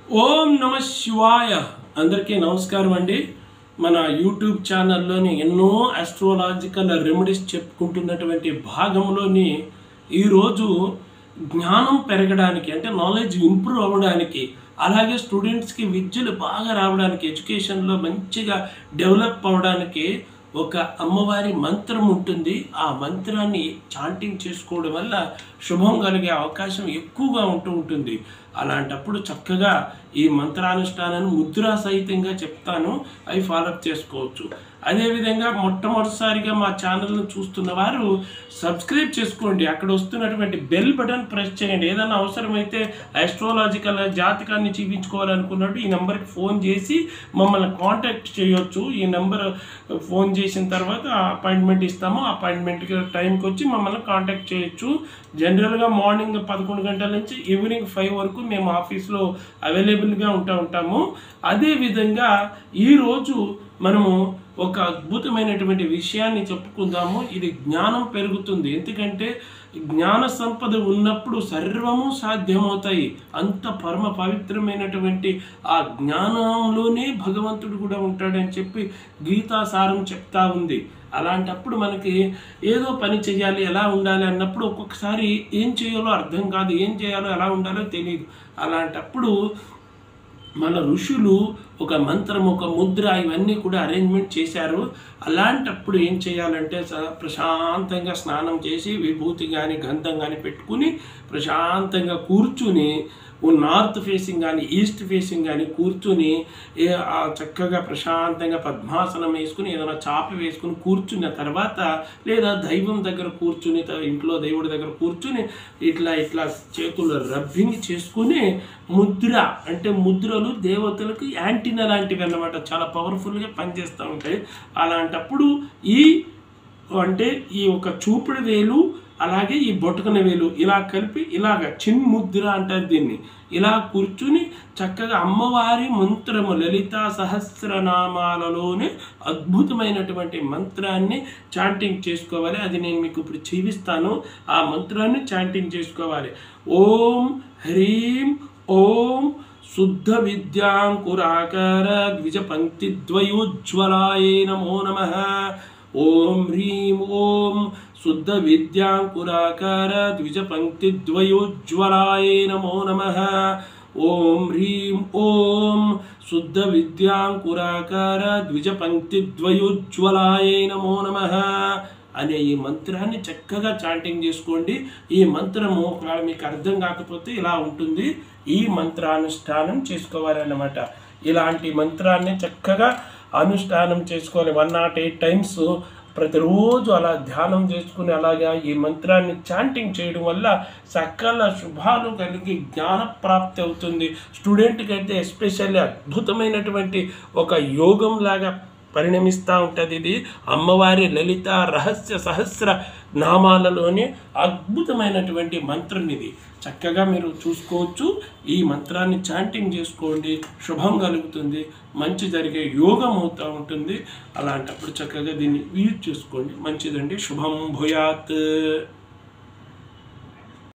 ఓం నమ శివాయ అందరికీ నమస్కారం అండి మన యూట్యూబ్ ఛానల్లోని ఎన్నో ఆస్ట్రోలాజికల్ రెమెడీస్ చెప్పుకుంటున్నటువంటి భాగంలోని ఈరోజు జ్ఞానం పెరగడానికి అంటే నాలెడ్జ్ ఇంప్రూవ్ అవ్వడానికి అలాగే స్టూడెంట్స్కి విద్యలు బాగా రావడానికి ఎడ్యుకేషన్లో మంచిగా డెవలప్ అవ్వడానికి ఒక అమ్మవారి మంత్రం ఉంటుంది ఆ మంత్రాన్ని చాంటింగ్ చేసుకోవడం వల్ల శుభం కలిగే అవకాశం ఎక్కువగా ఉంటూ ఉంటుంది అలాంటప్పుడు చక్కగా ఈ మంత్రానుష్ఠానాన్ని ముద్రా సహితంగా చెప్తాను అవి ఫాలోఅప్ చేసుకోవచ్చు అదేవిధంగా మొట్టమొదటిసారిగా మా ఛానల్ను చూస్తున్న వారు సబ్స్క్రైబ్ చేసుకోండి అక్కడ వస్తున్నటువంటి బెల్ బటన్ ప్రెస్ చేయండి ఏదైనా అవసరమైతే ఆస్ట్రాలజికల్ జాతకాన్ని చూపించుకోవాలనుకున్నట్టు ఈ నెంబర్కి ఫోన్ చేసి మమ్మల్ని కాంటాక్ట్ చేయొచ్చు ఈ నెంబర్ ఫోన్ చేసిన తర్వాత అపాయింట్మెంట్ ఇస్తాము అపాయింట్మెంట్కి టైంకి వచ్చి మమ్మల్ని కాంటాక్ట్ చేయొచ్చు జనరల్గా మార్నింగ్ పదకొండు గంటల నుంచి ఈవినింగ్ ఫైవ్ వరకు మేము ఆఫీస్లో అవైలబుల్గా ఉంటా ఉంటాము అదేవిధంగా ఈరోజు మనము ఒక అద్భుతమైనటువంటి విషయాన్ని చెప్పుకుందాము ఇది జ్ఞానం పెరుగుతుంది ఎందుకంటే జ్ఞాన సంపద ఉన్నప్పుడు సర్వము సాధ్యమవుతాయి అంత పరమ పవిత్రమైనటువంటి ఆ జ్ఞానంలోనే భగవంతుడు కూడా ఉంటాడని చెప్పి గీతాసారం చెప్తా ఉంది అలాంటప్పుడు మనకి ఏదో పని చేయాలి ఎలా ఉండాలి అన్నప్పుడు ఒక్కొక్కసారి ఏం చేయాలో అర్థం కాదు ఏం చేయాలో ఎలా ఉండాలో తెలియదు అలాంటప్పుడు మన ఋషులు ఒక మంత్రం ఒక ముద్ర ఇవన్నీ కూడా అరేంజ్మెంట్ చేశారు అలాంటప్పుడు ఏం చేయాలంటే స- ప్రశాంతంగా స్నానం చేసి విభూతి కానీ గంధం కానీ పెట్టుకుని ప్రశాంతంగా కూర్చుని ఓ నార్త్ ఫేసింగ్ కానీ ఈస్ట్ ఫేసింగ్ కానీ కూర్చుని ఏ ఆ చక్కగా ప్రశాంతంగా పద్మాసనం వేసుకుని ఏదైనా చాప వేసుకుని కూర్చున్న తర్వాత లేదా దైవం దగ్గర కూర్చుని త- ఇంట్లో దేవుడి దగ్గర కూర్చుని ఇట్లా ఇట్లా చేతులు రబ్బింగ్ చేసుకుని ముద్ర అంటే ముద్రలు దేవతలకు యాంటీనా లాంటివి అన్నమాట చాలా పవర్ఫుల్గా పనిచేస్తూ ఉంటాయి అలాంటప్పుడు ఈ అంటే ఈ ఒక చూపుడు వేలు అలాగే ఈ బొటకన వేలు ఇలా కలిపి ఇలాగ చిన్ ముద్ర అంటారు దీన్ని ఇలా కూర్చుని చక్కగా అమ్మవారి మంత్రము లలిత సహస్రనామాలలోనే అద్భుతమైనటువంటి మంత్రాన్ని చాంటింగ్ చేసుకోవాలి అది నేను మీకు ఇప్పుడు చూపిస్తాను ఆ మంత్రాన్ని చాంటింగ్ చేసుకోవాలి ఓం హ్రీం ఓం శుద్ధ విద్యాంకురాకర ద్విజ పంక్తిద్వయోజ్వలాయ నమో నమ ఓం హ్రీం ఓం శుద్ధ విద్యాంకురాకర ద్విజ పంక్తిద్వయోజ్వలాయ నమో నమ ఓం హ్రీం ఓం శుద్ధ విద్యాంకురాకర ద్విజ పంక్తిద్వయోజ్వలాయ నమో నమ అనే ఈ మంత్రాన్ని చక్కగా చాంటింగ్ చేసుకోండి ఈ మంత్రము ఒకవేళ మీకు అర్థం కాకపోతే ఇలా ఉంటుంది ఈ మంత్రానుష్ఠానం చేసుకోవాలన్నమాట ఇలాంటి మంత్రాన్ని చక్కగా అనుష్ఠానం చేసుకోవాలి వన్ నాట్ ఎయిట్ టైమ్స్ ప్రతిరోజు అలా ధ్యానం చేసుకుని అలాగా ఈ మంత్రాన్ని చాంటింగ్ చేయడం వల్ల సకల శుభాలు కలిగి జ్ఞాన ప్రాప్తి అవుతుంది స్టూడెంట్కి అయితే ఎస్పెషల్లీ అద్భుతమైనటువంటి ఒక యోగం లాగా పరిణమిస్తూ ఉంటుంది ఇది అమ్మవారి లలిత రహస్య సహస్ర నామాలలోనే అద్భుతమైనటువంటి మంత్రం ఇది చక్కగా మీరు చూసుకోవచ్చు ఈ మంత్రాన్ని చాంటింగ్ చేసుకోండి శుభం కలుగుతుంది మంచి జరిగే యోగం అవుతూ ఉంటుంది అలాంటప్పుడు చక్కగా దీన్ని యూజ్ చేసుకోండి మంచిదండి శుభం భూయాత్